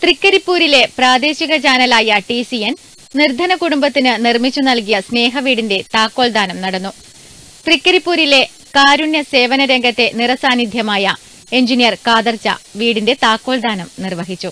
തൃക്കരിപ്പൂരിലെ പ്രാദേശിക ചാനലായ T C N നിർധന കുടുംബത്തിന് നിർമ്മിച്ചു നൽകിയ സ്നേഹവീടിന്റെ താക്കോൽദാനം നടന്നു തൃക്കരിപ്പൂരിലെ കാരുണ്യ സേവന രംഗത്തെ നിറസാന്നിധ്യമായ എഞ്ചിനീയർ കാദർച്ച വീടിന്റെ താക്കോൽദാനം നിർവഹിച്ചു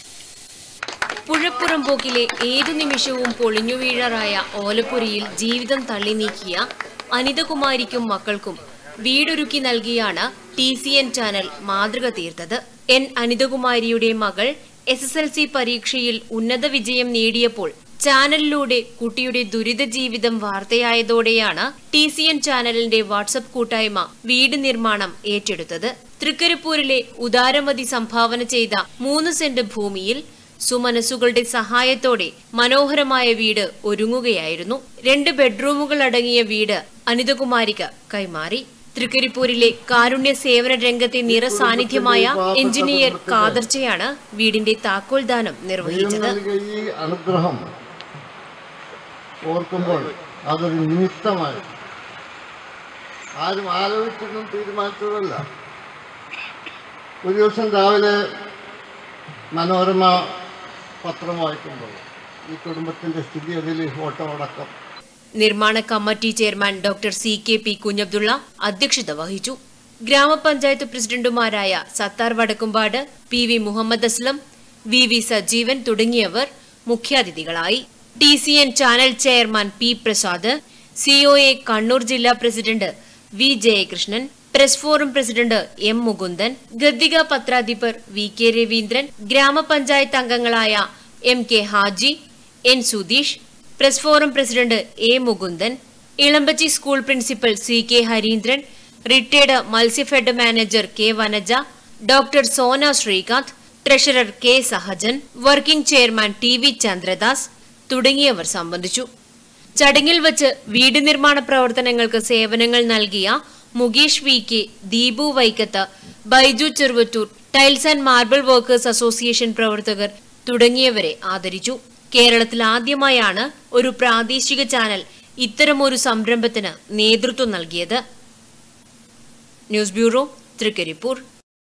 പുഴപ്പുറം പോക്കിലെ ഏതു നിമിഷവും പൊളിഞ്ഞു വീഴാറായ ഓലപ്പുരയിൽ ജീവിതം തള്ളി നീക്കിയ അനിതകുമാരിക്കും മക്കൾക്കും വീടൊരുക്കി നൽകിയാണ് ടി സി എൻ ചാനൽ മാതൃക തീർത്തത് എൻ അനിതകുമാരിയുടെ മകൾ എസ് എസ് എൽ സി പരീക്ഷയിൽ ഉന്നത വിജയം നേടിയപ്പോൾ ചാനലിലൂടെ കുട്ടിയുടെ ദുരിത ജീവിതം വാർത്തയായതോടെയാണ് ടി സി എൻ ചാനലിന്റെ വാട്സപ്പ് കൂട്ടായ്മ വീട് നിർമ്മാണം ഏറ്റെടുത്തത് തൃക്കരിപ്പൂരിലെ ഉദാരമതി സംഭാവന ചെയ്ത മൂന്ന് സെന്റ് ഭൂമിയിൽ സുമനസ്സുകളുടെ സഹായത്തോടെ മനോഹരമായ വീട് ഒരുങ്ങുകയായിരുന്നു രണ്ട് ബെഡ്റൂമുകൾ അടങ്ങിയ വീട് അനിതകുമാരിക്ക് കൈമാറി തൃക്കരിപ്പൂരിലെ കാരുണ്യ സേവന രംഗത്തെ നിറ സാന്നിധ്യമായ എഞ്ചിനീയർ കാദർച്ചയാണ് വീടിന്റെ താക്കോൽദാനം ദൈവം നിർവഹിച്ചത് നൽകിയ ഈ അനുഗ്രഹം ഓർക്കുമ്പോൾ അതൊരു നിമിത്തമായി ആരും ആലോചിച്ചൊന്നും തീരുമാനിച്ചതല്ല ഒരു ദിവസം രാവിലെ മനോരമ പത്രം വായിക്കുമ്പോൾ ഈ കുടുംബത്തിൻ്റെ സ്ഥിതി അതിൽ ഫോട്ടോ അടക്കം നിർമ്മാണ committee chairman doctor C K P Kunhabdulla അധ്യക്ഷത വഹിച്ചു ഗ്രാമപഞ്ചായത്ത് പ്രസിഡന്റുമാരായ Sathar Vadakkumpad P V Muhammad Aslam V V Sajeevan തുടങ്ങിയവർ മുഖ്യാതിഥികളായി T C N channel chairman P Prasad COA Kannur ജില്ലാ president V Jayakrishnan press forum president M Mukundan Gaddika പത്രാധിപർ വി കെ രവീന്ദ്രൻ ഗ്രാമപഞ്ചായത്ത് അംഗങ്ങളായ M K Haji N Sudheesh press forum president A Mukundan Elambachi school principal C K Hareendran retired Matsyafed manager K Vanaja doctor Sona Sreekanth treasurer K Sahajan working chairman T V Chandradas തുടങ്ങിയവർ സംബന്ധിച്ചു ചടങ്ങിൽ വച്ച് വീട് നിർമ്മാണ പ്രവർത്തനങ്ങൾക്ക് സേവനങ്ങൾ നൽകിയ Mukesh V K Deepu Vaikkath Baiju Cheruvathur tiles and marble workers association പ്രവർത്തകർ തുടങ്ങിയവരെ ആദരിച്ചു കേരളത്തിൽ ആദ്യമായാണ് ഒരു പ്രാദേശിക ചാനൽ ഇത്തരമൊരു സംരംഭത്തിന് നേതൃത്വം നൽകിയത് ന്യൂസ് ബ്യൂറോ തൃക്കരിപ്പൂർ